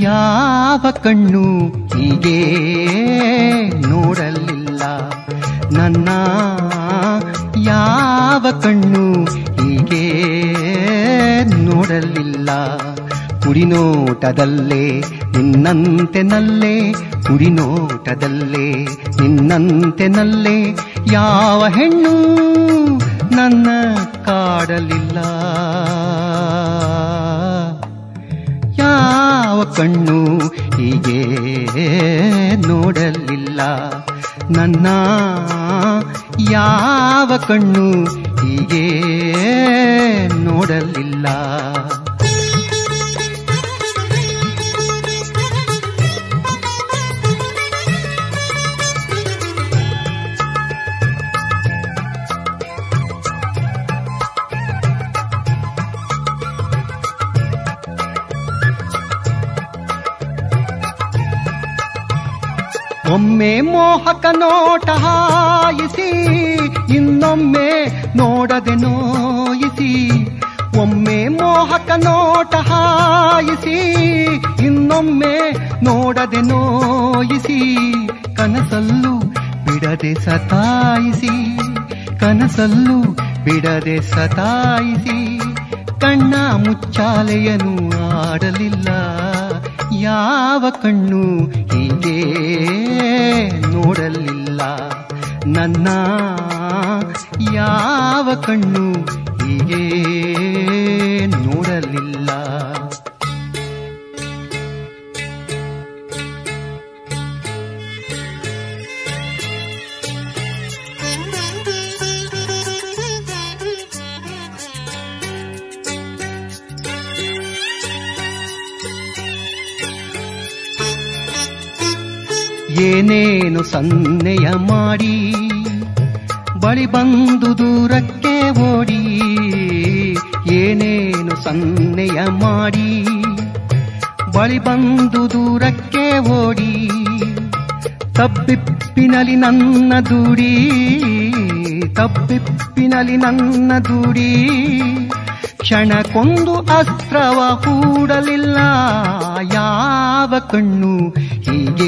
ಯಾವ ಕಣ್ಣು ಹೀಗೆ ನೋಡಲಿಲ್ಲ ನನ್ನ ಯಾವ ಕಣ್ಣು ಹೀಗೆ ನೋಡಲಿಲ್ಲ ಕುಡಿನೋಟದಲ್ಲೇ ನಿನ್ನಂತೆ ನಲ್ಲೇ ಕುಡಿನೋಟದಲ್ಲೇ ನಿನ್ನಂತೆ ನಲ್ಲೇ ಯಾವ ಹೆಣ್ಣು ನನ್ನ ಕಾಡಲಿಲ್ಲ ಯಾವ ಕಣ್ಣು ಹೀಗೆ ನೋಡಲಿಲ್ಲ ನನ್ನ ಯಾವ ಕಣ್ಣು ಹೀಗೆ ನೋಡಲಿಲ್ಲ ಒಮ್ಮೆ ಮೋಹಕ ನೋಟ ಹಾಯಿಸಿ ಇನ್ನೊಮ್ಮೆ ನೋಡದೆ ನೋಯಿಸಿ ಒಮ್ಮೆ ಮೋಹಕ ನೋಟ ಹಾಯಿಸಿ ಇನ್ನೊಮ್ಮೆ ನೋಡದೆ ನೋಯಿಸಿ ಕನಸಲ್ಲೂ ಬಿಡದೆ ಸತಾಯಿಸಿ ಕನಸಲ್ಲೂ ಬಿಡದೆ ಸತಾಯಿಸಿ ಕಣ್ಣ ಮುಚ್ಚಾಲೆಯನು ಆಡಲಿಲ್ಲ ಯಾವ ಕಣ್ಣು ಹೀಗೆ ನೋಡಲಿಲ್ಲ ನನ್ನ ಯಾವ ಕಣ್ಣು ಹೀಗೆ ನೋಡಲಿಲ್ಲ ಏನೇನು ಸನ್ನೆಯ ಮಾಡಿ ಬಳಿ ಬಂದು ದೂರಕ್ಕೆ ಓಡಿ ಏನೇನು ಸನ್ನೆಯ ಮಾಡಿ ಬಳಿ ಬಂದು ದೂರಕ್ಕೆ ಓಡಿ ತಬ್ಬಿಪ್ಪಿನಲಿ ನನ್ನ ದೂಡಿ ತಬ್ಬಿಪ್ಪಿನಲಿ ನನ್ನ ದೂಡಿ ಕ್ಷಣಕ್ಕೊಂದು ಅಸ್ತ್ರವ ಹೂಡಲಿಲ್ಲ ಯಾವ ಕಣ್ಣು ಹೀಗೆ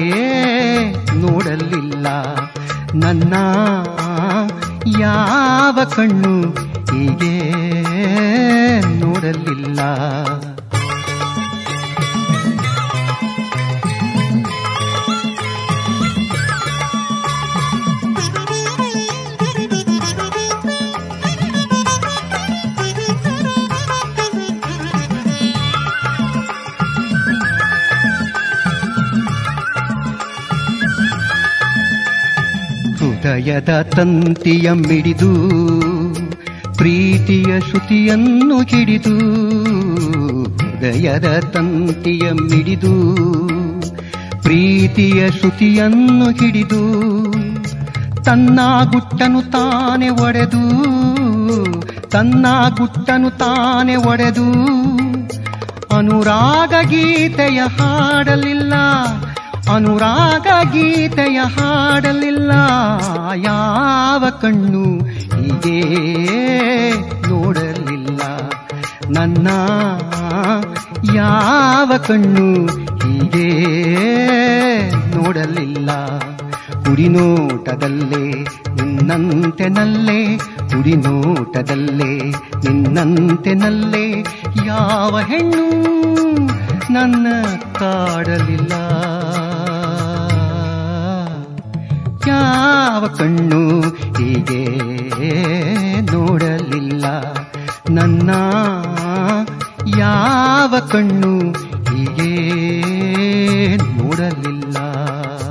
ನೋಡಲಿಲ್ಲ ನನ್ನ ಯಾವ ಕಣ್ಣು ಹೀಗೆ ನೋಡಲಿಲ್ಲ ಹೃದಯದ ತಂತಿಯ ಮಿಡಿದು ಪ್ರೀತಿಯ ಶ್ರುತಿಯನ್ನು ಹಿಡಿದು ಹೃದಯದ ತಂತಿಯ ಮಿಡಿದು ಪ್ರೀತಿಯ ಶ್ರುತಿಯನ್ನು ಹಿಡಿದು ತನ್ನ ಗುಟ್ಟನು ತಾನೆ ಒಡೆದು ತನ್ನ ಗುಟ್ಟನು ತಾನೆ ಒಡೆದು ಅನುರಾಗ ಗೀತೆಯ ಹಾಡಲಿಲ್ಲ ಅನುರಾಗ ಗೀತೆಯ ಹಾಡಲಿಲ್ಲ ಯಾವ ಕಣ್ಣು ಹೀಗೆ ನೋಡಲಿಲ್ಲ ನನ್ನ ಯಾವ ಕಣ್ಣು ಹೀಗೆ ನೋಡಲಿಲ್ಲ ಕುಡಿನೋಟದಲ್ಲೇ ನಿನ್ನಂತೆ ನಲ್ಲೇ ಕುಡಿನೋಟದಲ್ಲೇ ನಿನ್ನಂತೆ ನಲ್ಲೇ ಯಾವ ಹೆಣ್ಣು ನನ್ನ ಕಾಡಲಿಲ್ಲ ಯಾವ ಕಣ್ಣು ಹೀಗೆ ನೋಡಲಿಲ್ಲ ನನ್ನ ಯಾವ ಕಣ್ಣು ಹೀಗೆ ನೋಡಲಿಲ್ಲ